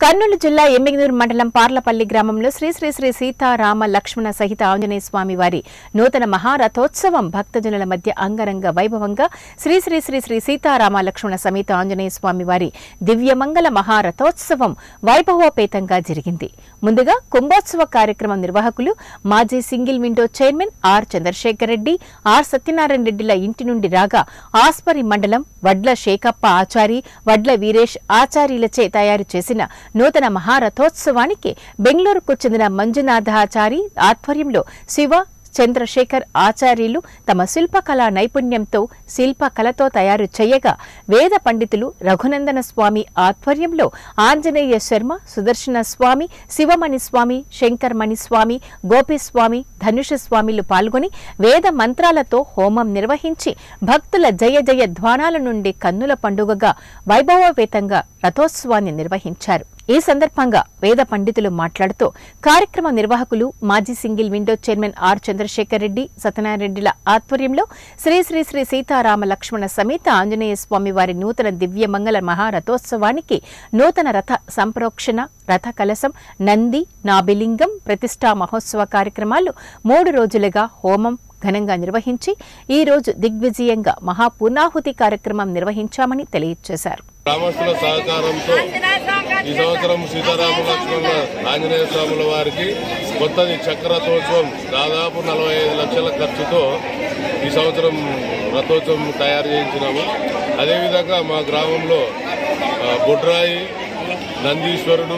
కర్నూలు జిల్లా ఎమ్మిగనూరు మండలం పార్లపల్లి గ్రామంలో శ్రీ శ్రీ శ్రీ సీతారామ లక్ష్మణ సహిత ఆంజనేయ స్వామి వారి నూతన మహారథోత్సవం భక్తజనుల మధ్య అంగరంగ వైభవంగా శ్రీ శ్రీ శ్రీ శ్రీ సీతారామ లక్ష్మణ సమేత ఆంజనేయ స్వామి వారి దివ్యమంగళ మహారథోత్సవం వైభవోపేతంగా జరిగింది ముందుగా కుంభోత్సవ కార్యక్రమం నిర్వాహకులు మాజీ single window chairman R Chandrasekhar Reddy R Satyanarayana రెడ్డిల ఇంటి నుండి రాగా ఆస్పరి మండలం వడ్ల శేఖప్ప ఆచారి వడ్ల వీరేష్ ఆచార్యులచే తయారు చేసిన నూతన మహారథోత్సవానికి బెంగళూరుకు చెందిన మంజునాథాచారి ఆధ్వర్యంలో శివ చంద్రశేఖర్ ఆచార్యులు తమ శిల్పకళా నైపుణ్యంతో శిల్పకళతో తయారు చేయగా వేద పండితులు రఘునందన స్వామి ఆధ్వర్యంలో ఆంజనేయ శర్మ సుదర్శన స్వామి శివమణి స్వామి శంకర్మణి స్వామి గోపిస్వామి ధనుష స్వామిలు పాల్గొని వేద మంత్రాలతో హోమం నిర్వహించి భక్తుల జయ జయ ధ్వానాల నుండి కన్నుల పండుగగా వైభవోపేతంగా రథోత్సవాన్ని నిర్వహించారు ఈ సందర్భంగా వేద పండితులు మాట్లాడుతూ కార్యక్రమ నిర్వాహకులు మాజీ single window chairman R Chandrasekhar Reddy Satyanarayana రెడ్డిల ఆధ్వర్యంలో శ్రీ శ్రీ శ్రీ సీతారామ లక్ష్మణ సమేత ఆంజనేయ స్వామి వారి నూతన దివ్య మంగళ మహారథోత్సవానికి నూతన రథ సంప్రోక్షణ రథ కలశం నంది నాభిలింగం ప్రతిష్టా మహోత్సవ కార్యక్రమాలు మూడు రోజులుగా హోమం ఘనంగా నిర్వహించి ఈ రోజు దిగ్విజయంగా మహాపూర్ణాహుతి కార్యక్రమం నిర్వహించామని తెలియజేశారు గ్రామస్తుల సహకారంతో ఈ సంవత్సరం సీతారామ లక్ష్మణ ఆంజనేయ స్వాముల వారికి కొత్తది చక్రతోత్సవం దాదాపు నలభై ఐదు లక్షల ఖర్చుతో ఈ సంవత్సరం రథోత్సవం తయారు చేయించినాము అదేవిధంగా మా గ్రామంలో ఆ, బొడ్రాయి నందీశ్వరుడు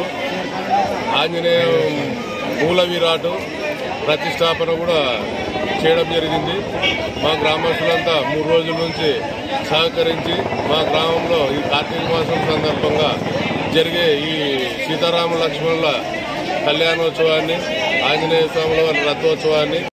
ఆంజనేయ మూల విరాటు ప్రతిష్టాపన కూడా చేయడం జరిగింది మా గ్రామస్తులంతా మూడు రోజుల నుంచి సహకరించి మా గ్రామంలో ఈ కార్తీక మాసం సందర్భంగా జరిగే ఈ సీతారామ లక్ష్మణుల కళ్యాణోత్సవాన్ని ఆంజనేయ స్వాముల వారి రథోత్సవాన్ని